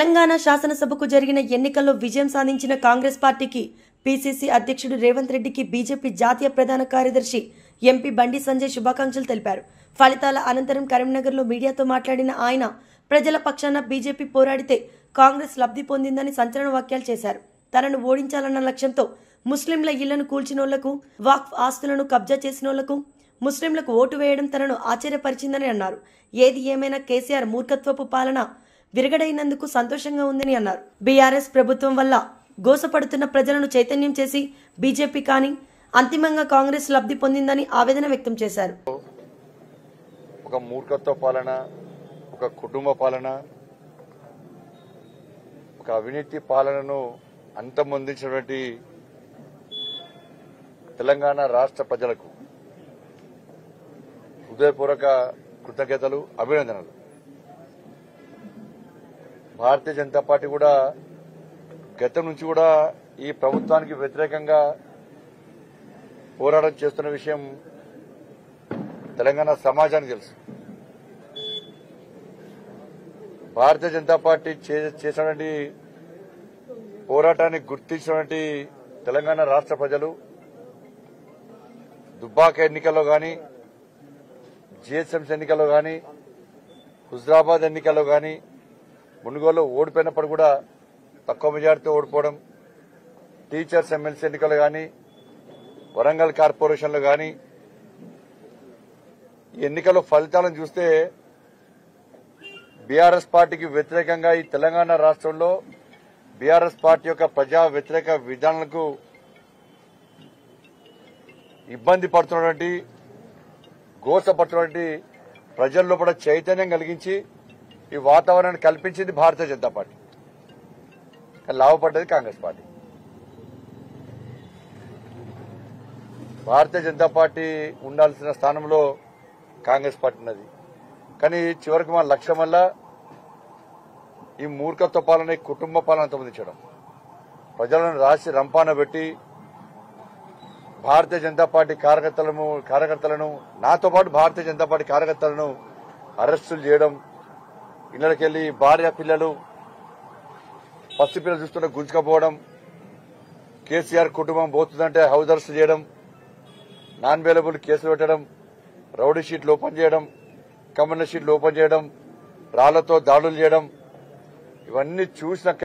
తెలంగాణ శాసనసభకు జరిగిన ఎన్నికల్లో విజయం సాధించిన కాంగ్రెస్ పార్టీకి పీసీసీ అధ్యక్షుడు రేవంత్ రెడ్డికి బీజేపీ జాతీయ ప్రధాన కార్యదర్శి ఎంపీ బండి సంజయ్ శుభాకాంక్షలు తెలిపారు ఫలితాల అనంతరం కరీంనగర్లో మీడియాతో మాట్లాడిన ఆయన ప్రజల పక్షాన బీజేపీ పోరాడితే కాంగ్రెస్ లబ్ధి పొందిందని సంచలన వ్యాఖ్యలు చేశారు తనను ఓడించాలన్న లక్ష్యంతో ముస్లింల ఇళ్లను కూల్చినోళ్లకు వాక్ఫ్ ఆస్తులను కబ్జా చేసినోళ్లకు ముస్లింలకు ఓటు వేయడం తనను ఆశ్చర్యపరిచిందని అన్నారు ఏది ఏమైనా కేసీఆర్ మూర్ఖత్వపు పాలన విరగడైనందుకు సంతోషంగా ఉందని అన్నారు బీఆర్ఎస్ ప్రభుత్వం వల్ల గోసపడుతున్న ప్రజలను చైతన్యం చేసి బీజేపీ కానీ అంతిమంగా కాంగ్రెస్ లబ్ధి పొందిందని ఆవేదన వ్యక్తం చేశారు ఒక మూర్ఖత్వ పాలన ఒక కుటుంబ పాలన ఒక అవినీతి పాలనను అంతమొందించినటువంటి తెలంగాణ రాష్ట్ర ప్రజలకు హృదయపూర్వక కృతజ్ఞతలు అభినందనలు భారతీయ జనతా పార్టీ కూడా గతం నుంచి కూడా ఈ ప్రభుత్వానికి వ్యతిరేకంగా పోరాటం చేస్తున్న విషయం తెలంగాణ సమాజానికి తెలుసు భారతీయ జనతా పార్టీ చే- చేసినటువంటి పోరాటాన్ని గుర్తించినటువంటి తెలంగాణ రాష్ట్ర ప్రజలు దుబ్బాక ఎన్నికల్లో గాని జిహెచ్ఎంసీ ఎన్నికల్లో గాని హుజరాబాద్ ఎన్నికల్లో గాని మునుగోలు ఓడిపోయినప్పుడు కూడా తక్కువ మెజార్టీతో ఓడిపోవడం టీచర్స్ ఎమ్మెల్సీ ఎన్నికలు గాని వరంగల్ కార్పొరేషన్లో గాని ఈ ఎన్నికల ఫలితాలను చూస్తే బీఆర్ఎస్ పార్టీకి వ్యతిరేకంగా ఈ తెలంగాణ రాష్ట్రంలో బీఆర్ఎస్ పార్టీ యొక్క ప్రజా వ్యతిరేక విధానాలకు ఇబ్బంది పడుతున్నటువంటి గోసపడుతున్నటువంటి ప్రజల్లో కూడా చైతన్యం కలిగించి ఈ వాతావరణాన్ని కల్పించింది భారతీయ జనతా పార్టీ కానీ లాభపడ్డది కాంగ్రెస్ పార్టీ భారతీయ జనతా పార్టీ ఉండాల్సిన స్థానంలో కాంగ్రెస్ పార్టీ ఉన్నది కానీ చివరికి మన లక్ష్యం వల్ల ఈ మూర్ఖత్వ పాలన ఈ కుటుంబ పాలన అంతమందించడం ప్రజలను రాసి రంపాన పెట్టి భారతీయ జనతా పార్టీ కార్యకర్తలను కార్యకర్తలను నాతో పాటు భారతీయ జనతా పార్టీ కార్యకర్తలను అరెస్టులు చేయడం ఇళ్లకెళ్లి భార్య పిల్లలు పసి పిల్లలు చూస్తుంటే గుంజుకపోవడం కేసీఆర్ కుటుంబం పోతుందంటే హౌస్ అరెస్ట్ చేయడం నాన్ అవైలబుల్ కేసులు పెట్టడం రౌడీ షీట్లు ఓపెన్ చేయడం కమ్యూనిస్ట్ షీట్లు ఓపెన్ చేయడం రాళ్లతో దాడులు చేయడం ఇవన్నీ చూసిన